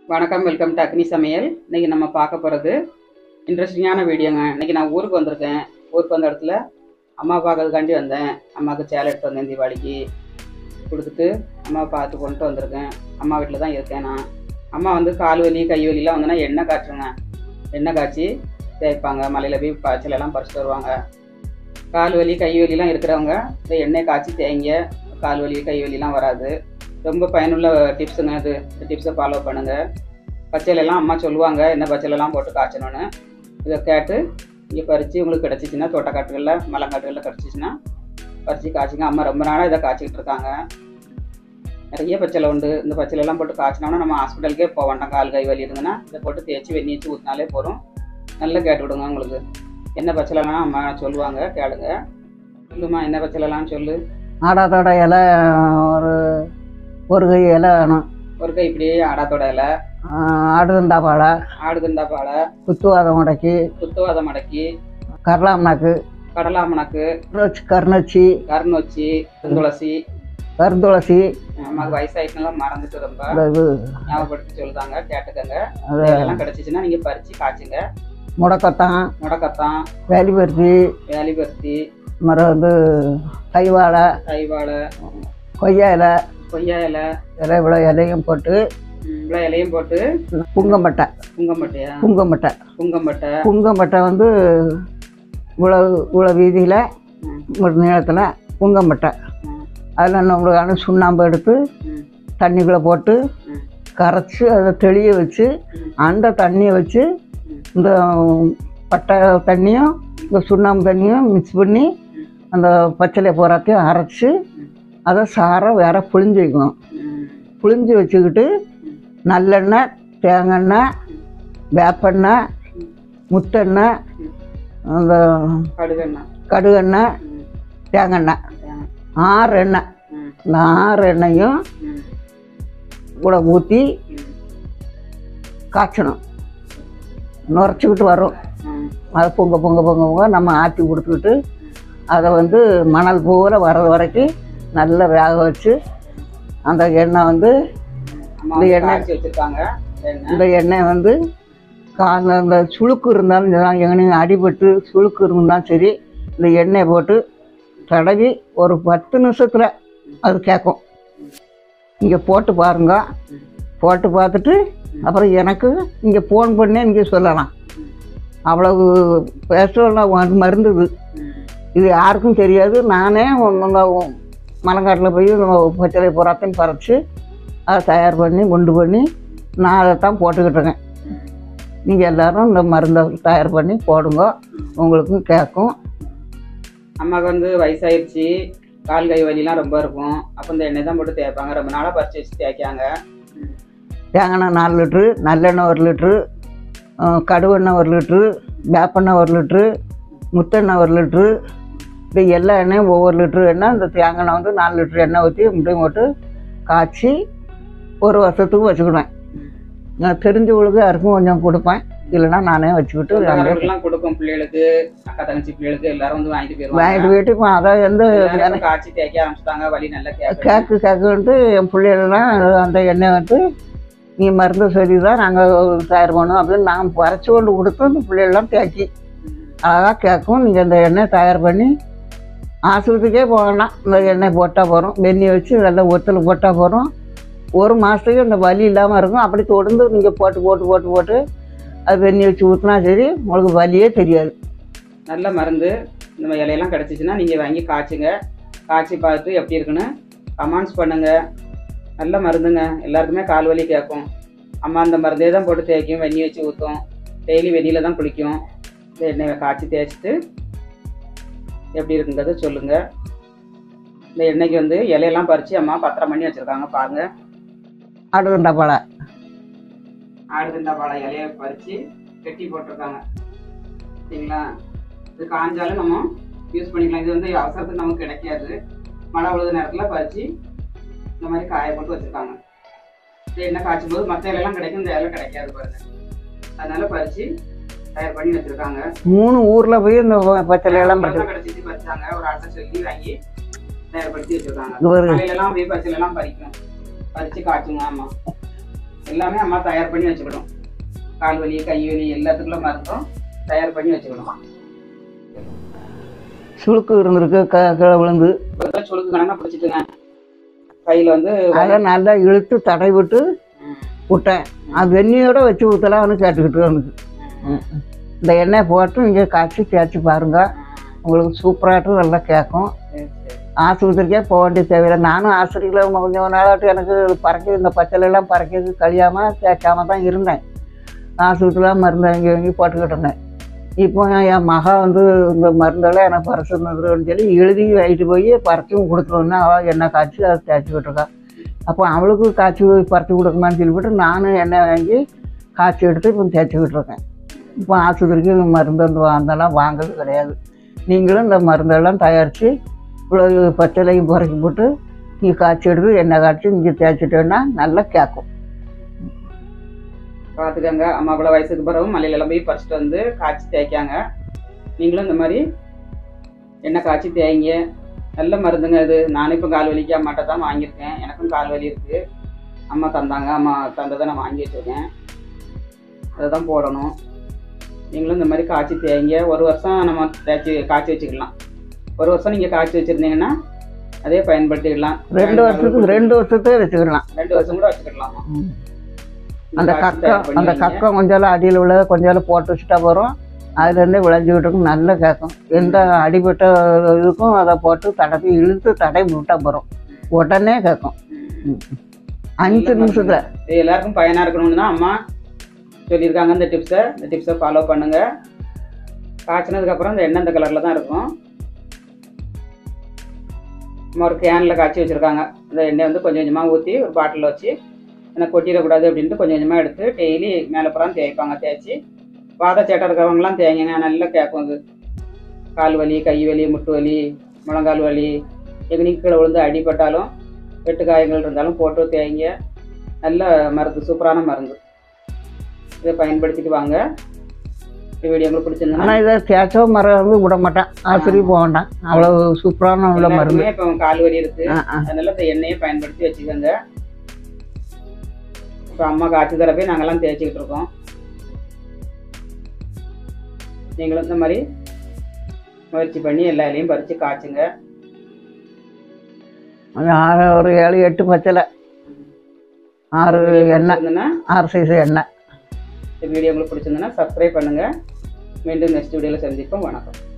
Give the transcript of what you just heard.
வணக்கம் welcome to அக்னி சமையல் இன்னைக்கு நம்ம பார்க்க போகிறது இன்ட்ரெஸ்டிங்கான வீடியோங்க இன்னைக்கு நான் ஊருக்கு வந்திருக்கேன் ஊருக்கு வந்த இடத்துல அம்மா பார்க்கறதுக்காண்டி வந்தேன் அம்மாவுக்கு சேலை எடுத்து வந்தேன் தீபாவளிக்கு கொடுத்துட்டு அம்மா பார்த்து கொண்டு வந்திருக்கேன் அம்மா வீட்டில் தான் இருக்கேன் நான் அம்மா வந்து கால் வலி கை வலிலாம் வந்தோன்னா எண்ணெய் காய்ச்சுங்க எண்ணெய் காய்ச்சி தேய்ப்பாங்க மலையில் போய் காய்ச்சல் எல்லாம் பறிச்சுட்டு வருவாங்க கால் வலி கை வலிலாம் இருக்கிறவங்க இந்த எண்ணெய் காய்ச்சி தேய்ங்க கால் வலி கை வலிலாம் வராது ரொம்ப பயனுள்ள டிப்ஸுங்க இது இந்த டிப்ஸை ஃபாலோ பண்ணுங்கள் பச்சையிலெல்லாம் அம்மா சொல்லுவாங்க என்ன பச்சையிலலாம் போட்டு காய்ச்சணும்னு இதை கேட்டு இங்கே பறித்து உங்களுக்கு கிடச்சிச்சின்னா தோட்டக்காட்டுகளில் மலைக்காட்டுகளில் கிடச்சிச்சின்னா பறித்து காய்ச்சிங்க அம்மா ரொம்ப நாளாக இதை காய்ச்சிக்கிட்டு இருக்காங்க நிறைய பச்சைலை உண்டு இந்த பச்சையிலெல்லாம் போட்டு காய்ச்சினோம்னா நம்ம ஹாஸ்பிட்டலுக்கே போக வேண்டாம் கால் கை வலி இருந்ததுன்னா இதை போட்டு தேய்ச்சி வெந்நி வச்சு ஊற்றினாலே போதும் நல்லா கேட்டு விடுங்க உங்களுக்கு என்ன பச்சைலலாம் அம்மா சொல்லுவாங்க கேளுங்க சொல்லுமா என்ன பச்சைலலாம் சொல்லு ஆடாத்தோட இலை ஒரு ஒரு கை இலை வேணும் ஒரு கை இப்படியே ஆடாத்தோட இலை ஆடுதண்டா பாலை ஆடுதண்டா பாலை குத்துவாதம் முடக்கி குத்துவாத மடக்கி கரலாமணாக்கு கடலாமணக்கு கருநொச்சி கருநொச்சி கருநொச்சி துளசி கருந்துளசி நமக்கு வயசாயிட்டுலாம் மறந்துட்டு ரொம்ப இந்த இது ஞாபகப்படுத்தி சொல்லுதாங்க கேட்டுக்கங்க அது இதெல்லாம் கிடைச்சிச்சுன்னா நீங்க பறிச்சு காய்ச்சுங்க முடக்கத்தான் முடக்கத்தான் வேலிபருத்தி வேலிபருத்தி மரம் வந்து கைவாழை கைவாழை கொய்யா இலை கொய்யா இலை இலை இவ்வளோ இலையும் போட்டு ம், இவ்வளோ இலையும் போட்டு புங்கம்பட்டை புங்கம்பட்டையா புங்கம்பட்டை புங்கம்பட்டை புங்கம்பட்டை வந்து இவ்வளோ இவ்வளோ வீதியில் ம், ஒரு நீளத்தில் புங்கம்பட்டை ம், அதில் நம்மளுக்கான சுண்ணாம்பு எடுத்து ம், தண்ணிக்குள்ளே போட்டு ம், கரைச்சி அதை தெளிய வச்சு ம். அந்த தண்ணியை வச்சு ம். இந்த பட்டை தண்ணியும் இந்த சுண்ணாம்பு தண்ணியும் மிக்ஸ் பண்ணி அந்த பச்சளை பூராத்தையும் அரைச்சி அதை சாரை வேற புழிஞ்சு வைக்கணும் ம், புழிஞ்சு வச்சுக்கிட்டு நல்லெண்ணெய் தேங்காய் வேப்பெண்ணெய் முத்தெண்ணெய் அந்த கடுகெண்ணெய் கடுகெண்ணெய் ம், தேங்காய் தேங்காய். ஆறு எண்ணெய் ம், இந்த ஆறு எண்ணெயும் ம், கூட ஊற்றி ம், காய்ச்சணும் நுரைச்சிக்கிட்டு வரும் ம், அதை பொங்க பொங்க பொங்க பொங்க நம்ம ஆற்றி கொடுத்துக்கிட்டு அதை வந்து மணல் பூரா வர்றது வரைக்கும் நல்லா வேக வச்சு அந்த எண்ணெய் வந்து அம்மா இந்த வந்து எண்ணெய் காய்ச்சி வச்சிருக்காங்க எண்ணெய் இந்த எண்ணெய் வந்து காந்த அந்த சுளுக்கு இருந்தாலும் சரி, எங்கனையும் அடிபட்டு சுளுக்கு இருந்தாலும் சரி இந்த எண்ணெயை போட்டு தடவி ஒரு பத்து நிமிஷத்தில் அது கேட்கும் இங்கே போட்டு பாருங்க போட்டு பார்த்துட்டு அப்புறம் எனக்கு இங்கே ஃபோன் பண்ணி இங்கே சொல்லலாம் அவ்வளவு பேசுவலாம் மருந்து இது ம், இது யாருக்கும் தெரியாது நானே மலைக்காட்டில் போய் பச்சளை புறாத்தையும் பறித்து அதை தயார் பண்ணி குண்டு பண்ணி நான் அதை தான் போட்டுக்கிட்டு இருக்கேன் நீங்கள் எல்லோரும் இந்த மருந்தை தயார் பண்ணி போடுங்க உங்களுக்கும் கேட்கும் அம்மாவுக்கு வந்து வயசாயிருச்சு கால் கை வலிலாம் ரொம்ப இருக்கும் அப்போ இந்த எண்ணெய் தான் போட்டு தேய்ப்பாங்க ரொம்ப நாளாக பறிச்சு வச்சு தேய்க்காங்க தேங்காய் நாலு லிட்ரு நல்லெண்ணெய் ஒரு லிட்ரு அஹ், கடுவெண்ணெய் ஒரு லிட்ரு வேப்பெண்ணெய் ஒரு லிட்ரு முத்தெண்ணெய் ஒரு லிட்ரு இது எல்லா எண்ணெயும் ஒவ்வொரு லிட்ரு எண்ணெய் இந்த தேங்காய் எண்ணெய் வந்து நாலு லிட்ரு எண்ணெய் ஊற்றி இப்படியும் போட்டு காய்ச்சி ஒரு வருஷத்துக்கு வச்சுக்கிடுவேன் நான் தெரிஞ்சவங்களுக்கு யாருக்கும் கொஞ்சம் கொடுப்பேன் இல்லைன்னா நானே வச்சுக்கிட்டு அங்கே சொந்தக்காரங்களுக்குலாம் கொடுக்கும் பிள்ளைகளுக்கு அக்கா தங்கச்சி பிள்ளைகளுக்கு எல்லாரும் வந்து வாங்கிட்டு போயிருவாங்க வாங்கிட்டு போயிட்டு இப்போ அதை எந்த எல்லாரும் காய்ச்சி தேய்க்க ஆரம்பிச்சிட்டாங்க வலி நல்லா கேட்க கேக்கு கேக்குன்ட்டு என் பிள்ளைகள்லாம் அந்த எண்ணெய் வந்து நீ மருந்து சொல்லி தான் நாங்கள் தயார் பண்ணோம் அப்படின்னு நான் பறிச்சு கொண்டு கொடுத்து அந்த பிள்ளைகள்லாம் தேக்கி அழகாக கேட்கும் நீங்கள் இந்த எண்ணெய் தயார் பண்ணி ஆஸ்பத்திரிக்கே போகலாம் இந்த எண்ணெய் போட்டால் போகிறோம் வெந்நி வச்சு நல்லா ஒத்தல் போட்டால் போகிறோம் ஒரு மாதத்துக்கு அந்த வலி இல்லாமல் இருக்கும் அப்படி தொடர்ந்து நீங்கள் போட்டு போட்டு போட்டு போட்டு அது வெந்நி வச்சு ஊற்றினா சரி உங்களுக்கு வலியே தெரியாது நல்ல மருந்து இந்த மாதிரி இலையெல்லாம் கிடச்சிச்சின்னா நீங்கள் வாங்கி காய்ச்சுங்க காய்ச்சி பார்த்து எப்படி இருக்குன்னு கமெண்ட்ஸ் பண்ணுங்க நல்ல மருந்துங்க எல்லாருக்குமே கால் வலி கேட்கும் அம்மா அந்த மருந்தே தான் போட்டு தேய்க்கும் வெந்நி வச்சு ஊற்றும் டெய்லி வெந்நியில் தான் குளிக்கும் இந்த எண்ணெயை காய்ச்சி தேய்ச்சிட்டு எப்படி இருக்குங்கிறத சொல்லுங்கள் இந்த எண்ணெய்க்கு வந்து இலையெல்லாம் பறித்து அம்மா பத்திரம் பண்ணி வச்சுருக்காங்க பாருங்கள் அடுத்த பழம் ஆடுதண்டா வாழை இலையை பறித்து கெட்டி போட்டிருக்காங்க சரிங்களா இது காஞ்சாலும் நம்ம யூஸ் பண்ணிக்கலாம் இது வந்து அவசரத்துக்கு நமக்கு கிடைக்காது மழை உழுத நேரத்தில் பறித்து இந்த மாதிரி காய போட்டு வச்சுருக்காங்க இது எண்ணெய் காய்ச்சும் போது மற்ற இலையெல்லாம் கிடைக்கும் இந்த இலை கிடைக்காது பாருங்க அதனால பறித்து தயார் பண்ணி வச்சுருக்காங்க மூணு ஊரில் போய் இந்த பச்சளை எல்லாம் பறிச்சு கிடைச்சிட்டு பறிச்சாங்க ஒரு ஆட்டை சொல்லி வாங்கி தயார்படுத்தி வச்சிருக்காங்க இவரு மலையிலலாம் போய் பச்சிலெல்லாம் பறிக்கும் பறிச்சு காய்ச்சுங்க ஆமா எல்லாமே அம்மா தயார் பண்ணி வச்சுக்கணும் கால் வலி கை வலி எல்லாத்துக்குள்ள மருந்தும் தயார் பண்ணி வச்சுக்கணும் சுளுக்கு இருந்திருக்கு க கீழே விழுந்து இப்போ சுளுக்கு கணக்காக பிடிச்சிட்டுங்க கையில் வந்து அதை நல்லா இழுத்து தடை விட்டு ம், விட்டேன் அது வெந்நியோட வச்சு ஊற்றலாம்னு கேட்டுக்கிட்டு அவனுக்கு ம். இந்த எண்ணெய் போட்டு நீங்கள் காய்ச்சி தேய்ச்சி பாருங்க உங்களுக்கு சூப்பராகட்டும் நல்லா கேட்கும் சரி சரி ஆஸ்பத்திரிக்கே போக வேண்டிய தேவையில்லை நானும் ஆஸ்பத்திரியில் கொஞ்சம் நாளாட்டு எனக்கு பறக்க இந்த பச்சைலாம் பறக்கிறது கழியாமல் தேய்க்காம தான் இருந்தேன் ஆஸ்பத்திரியில் மருந்து அங்கே இங்கேயும் போட்டுக்கிட்டு இருந்தேன் இப்போ என் மகா வந்து இந்த மருந்தெல்லாம் எனக்கு பறிச்சுருந்ததுன்னு சொல்லி எழுதி வாங்கிட்டு போய் பறிச்சும் கொடுத்துருவோன்னா அவள் எண்ணெய் காய்ச்சி அதை தேய்ச்சிக்கிட்டு இருக்கா அப்போ அவளுக்கு காய்ச்சி பறிச்சு கொடுக்குமான்னு சொல்லிவிட்டு நானும் எண்ணெய் வாங்கி காய்ச்சி எடுத்து இப்போ தேய்ச்சிக்கிட்டு இருக்கேன் இப்போ ஆஸ்பத்திரிக்கு இந்த மருந்து அந்த அதெல்லாம் வாங்குறது கிடையாது நீங்களும் இந்த மருந்தெல்லாம் தயாரித்து இவ்வளோ பச்சளையும் புறக்கி போட்டு நீங்கள் காய்ச்சி எடுத்து எண்ணெய் காய்ச்சி இங்கே தேய்ச்சிட்டோன்னா நல்லா கேட்கும் பார்த்துக்கங்க அம்மா இவ்வளோ வயசுக்கு பிறகு மலையில போய் பறிச்சுட்டு வந்து காய்ச்சி தேய்க்காங்க நீங்களும் இந்த மாதிரி எண்ணெய் காய்ச்சி தேய்ங்க நல்ல மருந்துங்க இது நானும் இப்போ கால் வலிக்கு அம்மாட்ட தான் வாங்கியிருக்கேன் எனக்கும் கால் வலி இருக்குது அம்மா தந்தாங்க அம்மா தந்ததை நான் வாங்கி வச்சுருக்கேன் அதை தான் போடணும் நீங்களும் இந்த மாதிரி காய்ச்சி தேய்ங்க ஒரு வருஷம் நம்ம தேய்ச்சி காய்ச்சி வச்சுக்கலாம் ஒரு வருஷம் நீங்கள் காய்ச்சி வச்சுருந்தீங்கன்னா அதே பயன்படுத்திக்கலாம் ரெண்டு வருஷத்துக்கு ரெண்டு வருஷத்துக்கு வச்சுக்கலாம் ரெண்டு வருஷம் கூட வச்சுக்கலாம் ம். அந்த காய்ச்சி கக்கம் தயார் பண்ணி அந்த வைங்க. கக்கம் கொஞ்சம் அடியில் உள்ள கொஞ்சம் போட்டு வச்சுட்டா போகிறோம் அதுலேருந்தே விளைஞ்சிக்கிட்டு இருக்கும் நல்லா கேட்கும் எந்த அடிபட்ட இதுக்கும் அதை போட்டு தடவி இழுத்து தடவி விட்டா போகிறோம் உடனே கேட்கும் ம். அஞ்சு நிமிஷத்தில் இது எல்லாருக்கும் பயனா இருக்கணும்னு தான் அம்மா சொல்லியிருக்காங்க இந்த டிப்ஸை இந்த டிப்ஸை ஃபாலோ பண்ணுங்க காய்ச்சினதுக்கப்புறம் இந்த எண்ணெய் இந்த கலரில் தான் இருக்கும் அம்மா ஒரு கேனில் காய்ச்சி வச்சுருக்காங்க இந்த எண்ணெய் வந்து கொஞ்சம் கொஞ்சமாக ஊற்றி ஒரு பாட்டிலில் வச்சு எனக்கு கொட்டிடக்கூடாது அப்படின்ட்டு கொஞ்சம் கொஞ்சமாக எடுத்து டெய்லி மேலே புறம் தேய்ப்பாங்க தேய்ச்சி வாதச்சேட்டை இருக்கிறவங்களாம் தேய்ங்க நல்லா கேட்கும் அது கால் வலி கை வலி முட்டு வலி முழங்கால் வலி எங்கனையும் கீழே விழுந்து அடிபட்டாலும் வெட்டு காயங்கள் இருந்தாலும் போட்டு தேய்ங்க நல்ல மருந்து சூப்பரான மருந்து இதை பயன்படுத்திட்டு வாங்க இந்த வீடியோ உங்களுக்கு பிடிச்சிருந்தா ஆனால் இதை தேய்ச்சோ மரம் வந்து விட மாட்டேன் ஆஸ்பத்திரி போக வேண்டாம் அவ்வளோ சூப்பரான உள்ள மருந்து எல்லாருக்குமே இப்போ கால் வலி இருக்கு ஆ ஆ அதனால இந்த எண்ணெயை பயன்படுத்தி வச்சுக்கோங்க இப்போ அம்மா காய்ச்சி தரப்பே நாங்கெல்லாம் தேய்ச்சிக்கிட்டு இருக்கோம் நீங்களும் இந்த மாதிரி முயற்சி பண்ணி எல்லா இலையும் பறித்து காய்ச்சுங்க அது ஆறு ஒரு ஏழு எட்டு பச்சலை ஆறு எண்ணெய் பிடிச்சிருந்ததுன்னா ஆறு சைஸ் எண்ணெய் இந்த வீடியோ உங்களுக்கு பிடிச்சிருந்ததுன்னா சப்ஸ்கிரைப் பண்ணுங்க மீண்டும் நெக்ஸ்ட் வீடியோவில் சந்திப்போம் வணக்கம்